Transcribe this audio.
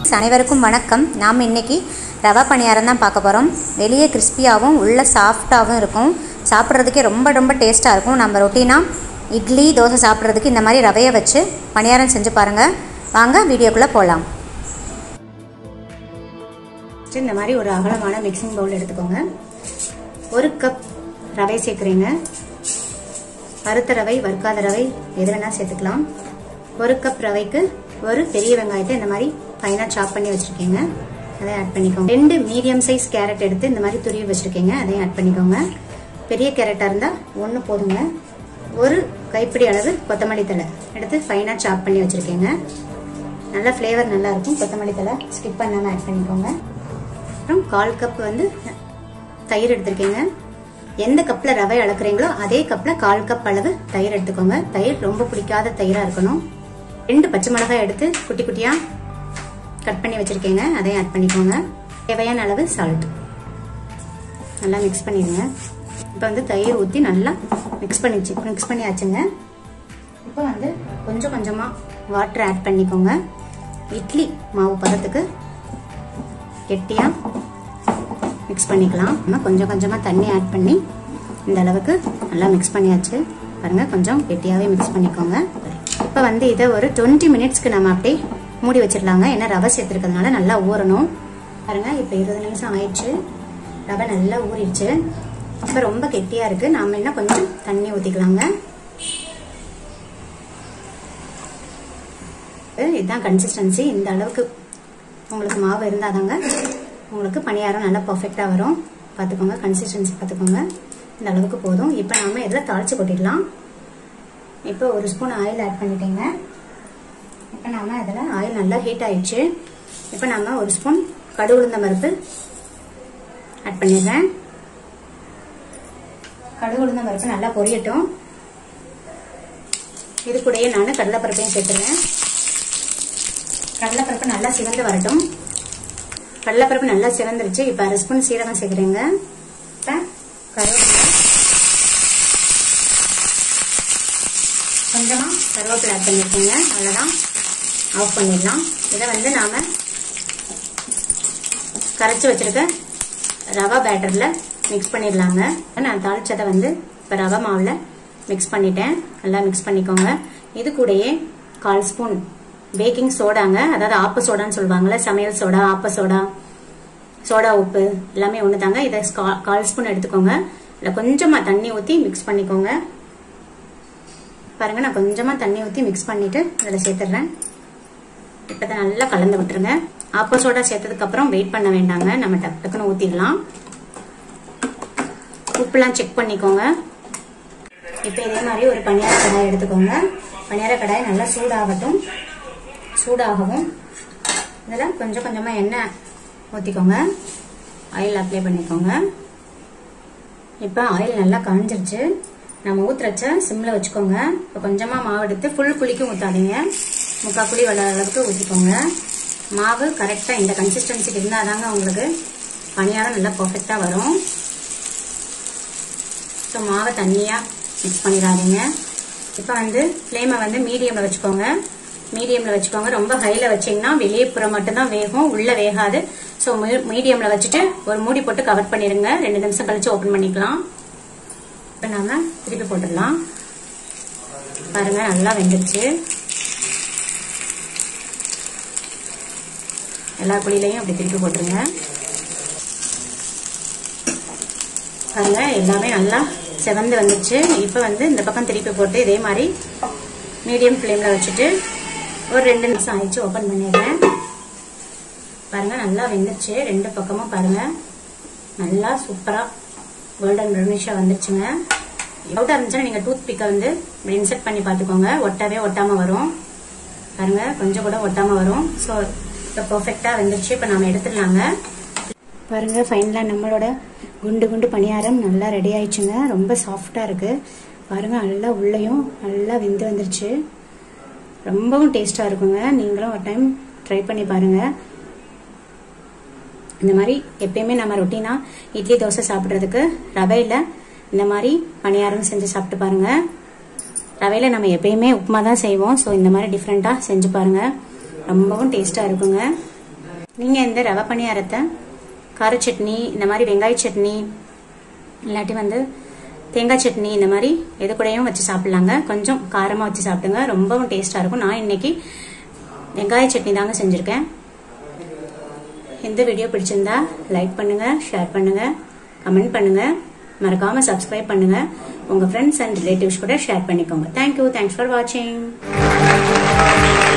friends அனைவருக்கும் வணக்கம் நாம் இன்னைக்கு ரவா பணியாரம் தான் பார்க்க போகிறோம் வெளியே கிறிஸ்பியாகவும் உள்ள சாஃப்டாகவும் இருக்கும் சாப்பிட்றதுக்கே ரொம்ப ரொம்ப டேஸ்ட்டாக இருக்கும் நம்ம ரொட்டீனாக இட்லி தோசை சாப்பிட்றதுக்கு இந்த மாதிரி ரவையை வச்சு பணியாரம் செஞ்சு பாருங்கள் வாங்க வீடியோக்குள்ளே போகலாம் இந்த மாதிரி ஒரு அகலமான மிக்சிங் பவுல் எடுத்துக்கோங்க ஒரு கப் ரவை சேர்க்குறீங்க வறுத்த ரவை வறுக்காத ரவை எது வேணால் சேர்த்துக்கலாம் ஒரு கப் ரவைக்கு ஒரு பெரிய வெங்காயத்தை இந்த மாதிரி ஃபைனாக சாப் பண்ணி வச்சுருக்கீங்க அதை ஆட் பண்ணிக்கோங்க ரெண்டு மீடியம் சைஸ் கேரட் எடுத்து இந்த மாதிரி துருவி வச்சுருக்கீங்க அதையும் ஆட் பண்ணிக்கோங்க பெரிய கேரட்டாக இருந்தால் ஒன்று போதுங்க ஒரு கைப்பிடி அளவு கொத்தமல்லி தழை எடுத்து ஃபைனாக சாப் பண்ணி வச்சுருக்கீங்க நல்ல ஃப்ளேவர் நல்லா இருக்கும் கொத்தமல்லி தழை ஸ்கிப் பண்ணாமல் ஆட் பண்ணிக்கோங்க அப்புறம் கால் கப் வந்து தயிர் எடுத்திருக்கீங்க எந்த கப்பில் ரவை அளக்குறீங்களோ அதே கப்பில் கால் கப் அளவு தயிர் எடுத்துக்கோங்க தயிர் ரொம்ப பிடிக்காத தயிராக இருக்கணும் ரெண்டு பச்சை மிளகாய் எடுத்து குட்டி குட்டியாக கட் பண்ணி வச்சுருக்கீங்க அதையும் ஆட் பண்ணிக்கோங்க தேவையான அளவு சால்ட் நல்லா மிக்ஸ் பண்ணிடுங்க இப்போ வந்து தயிர் ஊற்றி நல்லா மிக்ஸ் பண்ணிச்சு மிக்ஸ் பண்ணியாச்சுங்க இப்போ வந்து கொஞ்சம் கொஞ்சமாக வாட்டர் ஆட் பண்ணிக்கோங்க இட்லி மாவு பதத்துக்கு கெட்டியாக மிக்ஸ் பண்ணிக்கலாம் நம்ம கொஞ்சம் கொஞ்சமாக தண்ணி ஆட் பண்ணி இந்த அளவுக்கு நல்லா மிக்ஸ் பண்ணியாச்சு பாருங்கள் கொஞ்சம் கெட்டியாகவே மிக்ஸ் பண்ணிக்கோங்க இப்போ வந்து இதை ஒரு டுவெண்ட்டி மினிட்ஸ்க்கு நம்ம அப்படியே மூடி வச்சிடலாங்க ஏன்னா ரவை சேர்த்துருக்கிறதுனால நல்லா ஊறணும் பாருங்கள் இப்போ இருபது நிமிஷம் ஆயிடுச்சு ரவை நல்லா ஊறிடுச்சு இப்போ ரொம்ப கெட்டியாக இருக்குது நாம் என்ன கொஞ்சம் தண்ணி ஊற்றிக்கலாங்க இதுதான் கன்சிஸ்டன்சி இந்த அளவுக்கு உங்களுக்கு மாவு இருந்தால் தாங்க உங்களுக்கு பணியாரம் நல்லா பர்ஃபெக்டாக வரும் பார்த்துக்கோங்க கன்சிஸ்டன்சி பார்த்துக்கோங்க இந்த அளவுக்கு போதும் இப்போ நாம இதில் தாளிச்சு கொட்டிடலாம் இப்போ ஒரு ஸ்பூன் ஆயில் ஆட் பண்ணிட்டேங்க இப்போ நாம இதில் ஆயில் நல்லா ஹீட் ஆயிடுச்சு இப்போ நாம ஒரு ஸ்பூன் கடு உளுந்த பருப்பு ஆட் பண்ணிடுறேன் கடுகு உளுந்த பருப்பு நல்லா பொரியட்டும் இது கூடயே நான் கடலைப்பருப்பையும் சேர்த்துருவேன் கடலைப்பருப்பு நல்லா சிவந்து வரட்டும் கடலைப்பருப்பு நல்லா சிவந்துருச்சு இப்போ அரை ஸ்பூன் சீரகம் சேர்க்குறேங்க இப்போ கருவேப்பிலை கொஞ்சமாக கருவேப்பிலை ஆட் பண்ணியிருக்கேங்க அவ்வளோதான் ஆஃப் பண்ணிடலாம் இதை வந்து நாம் கரைச்சி வச்சுருக்க ரவா பேட்டரில் மிக்ஸ் பண்ணிடலாங்க நான் தாளிச்சதை வந்து இப்போ ரவை மாவில் மிக்ஸ் பண்ணிட்டேன் நல்லா மிக்ஸ் பண்ணிக்கோங்க இது கூடயே கால் ஸ்பூன் பேக்கிங் சோடாங்க அதாவது ஆப்ப சோடான்னு சொல்லுவாங்கல்ல சமையல் சோடா ஆப்ப சோடா சோடா உப்பு எல்லாமே ஒன்று தாங்க இதை கால் ஸ்பூன் எடுத்துக்கோங்க இல்லை கொஞ்சமாக தண்ணி ஊற்றி மிக்ஸ் பண்ணிக்கோங்க பாருங்க நான் கொஞ்சமாக தண்ணி ஊற்றி மிக்ஸ் பண்ணிட்டு அதில் சேர்த்துடுறேன் இப்போ தான் நல்லா கலந்து விட்டுருங்க ஆப்ப சோடா சேர்த்ததுக்கப்புறம் வெயிட் பண்ண வேண்டாங்க நம்ம டக்கு டக்குன்னு ஊற்றிடலாம் உப்புலாம் செக் பண்ணிக்கோங்க இப்போ இதே மாதிரி ஒரு பனியார கடாய் எடுத்துக்கோங்க பனியார கடாய் நல்லா சூடாகட்டும் சூடாகவும் இதில் கொஞ்சம் கொஞ்சமாக எண்ணெய் ஊற்றிக்கோங்க ஆயில் அப்ளை பண்ணிக்கோங்க இப்போ ஆயில் நல்லா காஞ்சிருச்சு நம்ம ஊற்றுறச்ச சிம்மில் வச்சுக்கோங்க இப்போ கொஞ்சமாக மாவு எடுத்து ஃபுல் குழிக்கும் ஊற்றாதீங்க முக்கால் குழி வளர அளவுக்கு ஊற்றிக்கோங்க மாவு கரெக்டாக இந்த கன்சிஸ்டன்சிக்கு இருந்தால் தாங்க உங்களுக்கு பணியாரம் நல்லா பர்ஃபெக்டாக வரும் ஸோ மாவை தண்ணியாக மிக்ஸ் பண்ணிடாதீங்க இப்போ வந்து ஃப்ளேமை வந்து மீடியமில் வச்சுக்கோங்க மீடியமில் வச்சுக்கோங்க ரொம்ப ஹையில் வச்சிங்கன்னா வெளியே புறம் மட்டும்தான் வேகும் உள்ளே வேகாது ஸோ மீடியமில் வச்சுட்டு ஒரு மூடி போட்டு கவர் பண்ணிடுங்க ரெண்டு நிமிஷம் கழிச்சு ஓப்பன் பண்ணிக்கலாம் இப்போ நாம திருப்பி போட்டுடலாம் பாருங்க நல்லா வெந்துருச்சு எல்லா குழிலையும் அப்படி திருப்பி போட்டுருங்க பாருங்க எல்லாமே நல்லா செவந்து வந்துச்சு இப்போ வந்து இந்த பக்கம் திருப்பி போட்டு இதே மாதிரி மீடியம் ஃப்ளேமில் வச்சுட்டு ஒரு ரெண்டு நிமிஷம் ஆயிடுச்சு ஓப்பன் பண்ணிடுறேன் பாருங்க நல்லா வெந்துருச்சு ரெண்டு பக்கமும் பாருங்க நல்லா சூப்பராக கோல்டன் ப்ரௌனிஷாக வந்துருச்சுங்க டவுட்டாக இருந்துச்சுன்னா நீங்கள் டூத் பிக்கை வந்து இப்படி இன்செர்ட் பண்ணி பார்த்துக்கோங்க ஒட்டவே ஒட்டாமல் வரும் பாருங்க கொஞ்சம் கூட ஒட்டாமல் வரும் ஸோ இப்போ பர்ஃபெக்டாக வந்துருச்சு இப்போ நம்ம எடுத்துடலாங்க பாருங்க ஃபைனலாக நம்மளோட குண்டு குண்டு பணியாரம் நல்லா ரெடி ஆயிடுச்சுங்க ரொம்ப சாஃப்டாக இருக்குது பாருங்க நல்லா உள்ளேயும் நல்லா வெந்து வந்துருச்சு ரொம்பவும் டேஸ்ட்டாக இருக்குங்க நீங்களும் ஒரு டைம் ட்ரை பண்ணி பாருங்கள் இந்த மாதிரி எப்பயுமே நம்ம ரொட்டீனாக இட்லி தோசை சாப்பிட்றதுக்கு ரவையில் இந்த மாதிரி பணியாரம் செஞ்சு சாப்பிட்டு பாருங்க ரவையில் நம்ம எப்பயுமே உப்புமா தான் செய்வோம் ஸோ இந்த மாதிரி டிஃப்ரெண்ட்டாக செஞ்சு பாருங்க ரொம்பவும் டேஸ்ட்டாக இருக்குங்க நீங்கள் இந்த ரவை பணியாரத்தை கார சட்னி இந்த மாதிரி வெங்காய சட்னி இல்லாட்டி வந்து தேங்காய் சட்னி இந்த மாதிரி எது கூடயும் வச்சு சாப்பிட்லாங்க கொஞ்சம் காரமாக வச்சு சாப்பிடுங்க ரொம்பவும் டேஸ்ட்டாக இருக்கும் நான் இன்னைக்கு வெங்காய சட்னி தாங்க செஞ்சுருக்கேன் இந்த வீடியோ பிடிச்சிருந்தா லைக் பண்ணுங்க ஷேர் பண்ணுங்க கமெண்ட் பண்ணுங்க மறக்காம சப்ஸ்கிரைப் பண்ணுங்க உங்க ஃப்ரெண்ட்ஸ் அண்ட் ரிலேட்டிவ்ஸ் கூட ஷேர் பண்ணிக்கோங்க தேங்க்யூ தேங்க்ஸ் ஃபார் வாட்சிங்